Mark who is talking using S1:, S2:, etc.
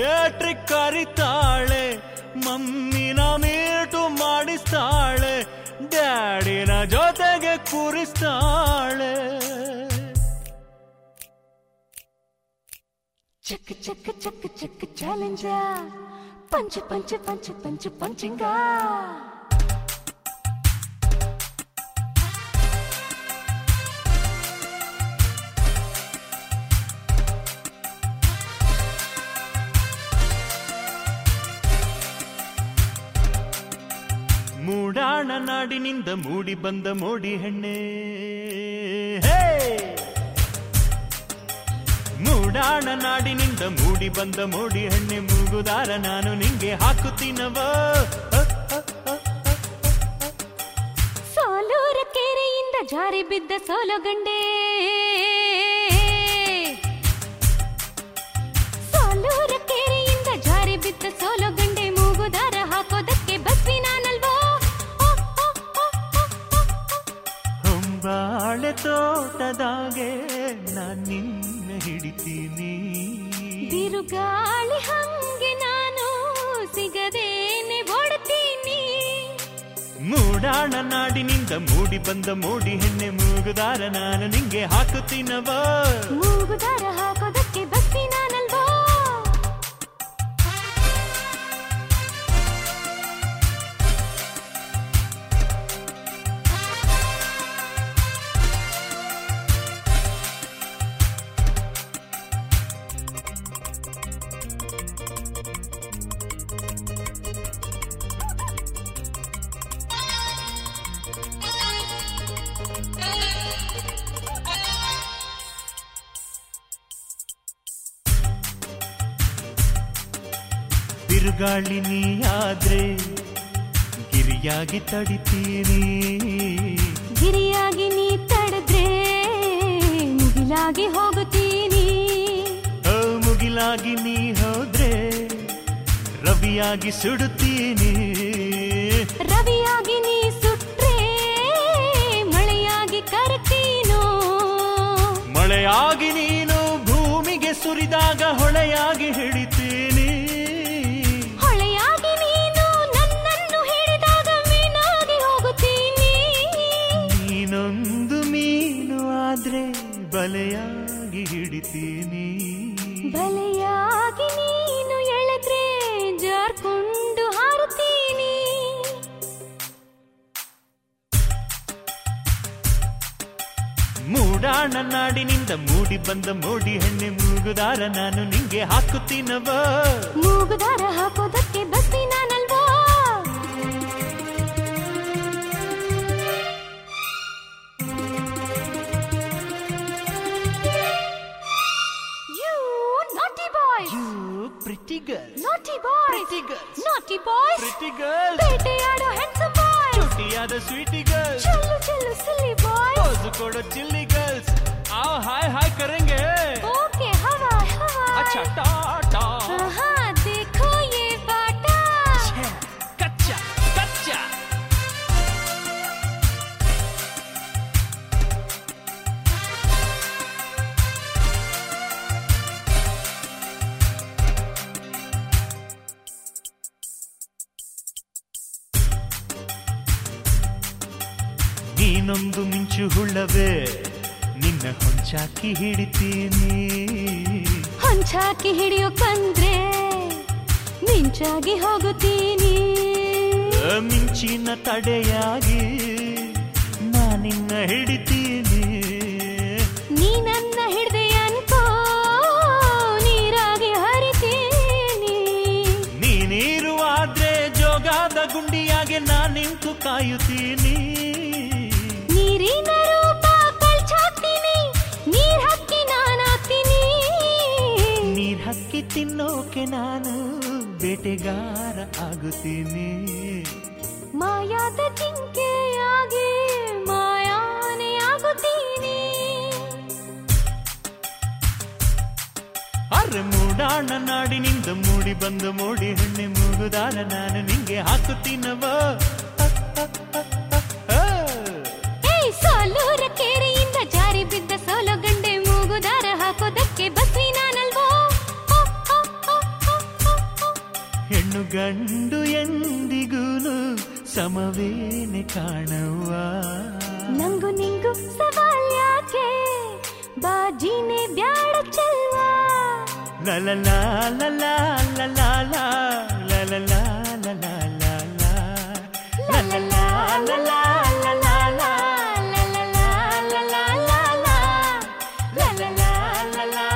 S1: ಥಿಯೇಟ್ರಿಕ್ ಕರಿತಾಳೆ ಮಮ್ಮಿನ meet ಮಾಡಿಸ್ತಾಳೆ ಡ್ಯಾಡಿನ ಜೊತೆಗೆ ಕೂರಿಸ್ತಾಳೆ
S2: ಚಕ್ ಚಕ್ ಚಕ್ ಚಕ್ ಚಾಲೆಂಜ ಪಂಚ ಪಂಚ ಪಂಚ ಪಂಚ ಪಂಚಿಂಗ
S1: ಮೂಡಾಣ ನಾಡಿನಿಂದ ಮೂಡಿ ಬಂದ ಮೋಡಿ ಹೆಣ್ಣೆ ಹೇ! ಮೂಡಾಣ ನಾಡಿನಿಂದ ಮೂಡಿ ಬಂದ ಮೋಡಿ ಹೆಣ್ಣೆ ಮೂಗುದಾರ ನಾನು ನಿಂಗೆ ಹಾಕುತ್ತೀನವ
S2: ಸಾಲೂರ ಕೆರೆಯಿಂದ ಜಾರಿ ಬಿದ್ದ ಸೋಲಗಂಡೆ ಸಾಲೂರ ಕೆರೆಯಿಂದ ಜಾರಿ ಬಿದ್ದ ಸೋಲಗಂಡೆ ಮೂಗುದಾರ ಹಾಕೋದಕ್ಕೆ ಬಸ್ವಿ ನಾನಲ್ವೋ ಓ, ಓ, ಓ, ಓ, ಓ, ಓ.
S1: ಹೊಂಬಾಳೆ ತೋಟದಾಗೆ ನಾನ್ ನಿನ್ನ ಹಿಡಿತೀನಿ
S2: ಬಿರುಗಾಳಿ ಹಂಗೆ ನಾನು ಸಿಗದೇನೆ ಓಡ್ತೀನಿ
S1: ಮೂಡಾಣ ನಾಡಿನಿಂದ ಮೂಡಿ ಬಂದ ಮೋಡಿ ಹೆಣ್ಣೆ ಮೂಗುದಾರ ನಾನು ನಿಂಗೆ ಹಾಕುತ್ತೀನವ
S2: ಮೂಗುದಾರ ಹಾಕೋದಕ್ಕೆ ಬಸ್ವಿ ನಾನಲ್ವೋ
S1: ಬಿರುಗಾಳಿ ನೀಯಾದ್ರೆ ಗಿರಿಯಾಗಿ ತಡಿತೀನಿ
S2: ಗಿರಿಯಾಗಿ ನೀ ತಡೆದ್ರೆ ಮುಗಿಲಾಗಿ ಹೋಗುತ್ತೀನಿ
S1: ಓ ಮುಗಿಲಾಗಿ ನೀ ಹೋದ್ರೆ ರವಿಯಾಗಿ ಸುಡುತ್ತೀನಿ
S2: ರವಿಯಾಗಿ ನೀ ಸುಟ್ರೆ ಮಳೆಯಾಗಿ ಕರೆತೀನೋ
S1: ಮಳೆಯಾಗಿ ನೀನು ಭೂಮಿಗೆ ಸುರಿದಾಗ ಹೊಳೆಯಾಗಿ ಹಿಡಿತೀನಿ
S2: ಹೊಳೆಯಾಗಿ ನೀನು ನನ್ನನ್ನು ಹಿಡಿದಾಗ ಮೀನಾಗಿ ಹೋಗುತ್ತೀನಿ
S1: ನೀನೊಂದು ಮೀನು ಆದ್ರೆ ಬಲೆಯಾಗಿ ಹಿಡಿತೀನಿ
S2: ಬಲೆಯಾಗಿ ನೀನು ಎಳೆದ್ರೆ ಜಾರ್ಕೊಂಡು ಹಾರುತ್ತೀನಿ
S1: ಮೂಡಾಣ ನಾಡಿನಿಂದ ಮೂಡಿ ಬಂದ ಮೋಡಿ ಹೆಣ್ಣೆ ಮೂಗುದಾರ ನಾನು ನಿಂಗೆ ಹಾಕುತ್ತೀನವ
S2: ಮೂಗುದಾರ ಹಾಕೋದಕ್ಕೆ ಬಸ್ವಿ ನಾನಲ್ವೋ You naughty boys!
S1: You pretty girl.
S2: Naughty boys!
S1: Pretty girls.
S2: Naughty boys!
S1: Pretty girl.
S2: ಬೇಟೆಯಾಡೋ handsome boys!
S1: ಚುಟಿಯಾದ ಸ್ವೀಟಿ ಗರ್ಲ್ಸ್
S2: ಚೆಲ್ಲು ಚೆಲ್ಲು silly boys!
S1: ಪೋಸು ಕೊಡೋ ಚಿಲ್ಲಿ ಗರ್ಲ್ಸ್ ಆ ಹಾಯ್ ಹಾಯ್ ಕರೆಂಗೆ
S2: Okay, हवा हवा
S1: अच्छा टाटा
S2: हाँ देखो ये बाटा
S1: कच्चा कच्चा ನೀನೊಂದು ಮಿಂಚು ಹುಳ್ಳವೇ ನಿನ್ನ ಹೊಂಚಾಕಿ ಹಿಡಿತೀನಿ
S2: ಹೊಂಚಾಕಿ ಹಿಡಿಯೋ ಕಂದ್ರೆ ಮಿಂಚಾಗಿ ಹೋಗುತ್ತೀನಿ
S1: ಆ ಮಿಂಚಿನ ತಡೆಯಾಗಿ ನಾನಿನ್ನ ಹಿಡಿತೀನಿ
S2: ನೀ ನನ್ನ ಹಿಡ್ದೆ ಅನ್ಕೋ ನೀರಾಗಿ ಹರಿತೀನಿ
S1: ನೀ ನೀರು ಆದ್ರೆ ಜೋಗಾದ ಗುಂಡಿಯಾಗೆ ನಾನ್ ನಿಂತು ಕಾಯುತ್ತೀನಿ
S2: ನೀರಿನ ರೂಪ ಕಳ್ಚಾಕ್ತೀನಿ ನೀರ್ ಹಕ್ಕಿ ನಾನಾಗ್ತೀನಿ
S1: ನೀರ್ ಹಕ್ಕಿ ತಿನ್ನೋಕೆ ನಾನು ಬೇಟೆಗಾರ ಆಗುತ್ತೀನಿ
S2: ಮಾಯಾದ ಜಿಂಕೆಯಾಗಿ ಮಾಯಾನೆ ಆಗುತ್ತೀನಿ
S1: ಅರೆ ಮೂಡಾಣ ನಾಡಿನಿಂದ ಮೂಡಿ ಬಂದ ಮೋಡಿ ಹೆಣ್ಣೆ ಮೂಗುದಾರ ನಾನು ನಿಂಗೆ ಹಾಕುತ್ತೀನವ
S2: ಏಯ್ ಸಾಲೂರ ಕೆರೆಯಿಂದ ಜಾರಿ ಬಿದ್ದ ಸೋಲೋ ಗಂಡೆ ಮೂಗುದಾರ ಹಾಕೋದಕ್ಕೆ ಬಸ್ವಿ ನಾನಲ್ವೋ ಓ, ಓ, ಓ, ಓ, ಓ.
S1: ಗಂಡು ಎಂದಿಗೂನು ಸಮವೇನೆ ಕಾಣವ್ವ
S2: ನಂಗು ನಿಂಗು ಸವಾಲ್ ಯಾಕೆ ಬಾಜಿನೇ ಬ್ಯಾಡ ಚೆಲ್ವಾ
S1: ಲಲಲ ಲಲ ಲಲ ಲಲ ಲಲ ಲಲ ಲಲ ಲಲ ಲಲ ಲಲ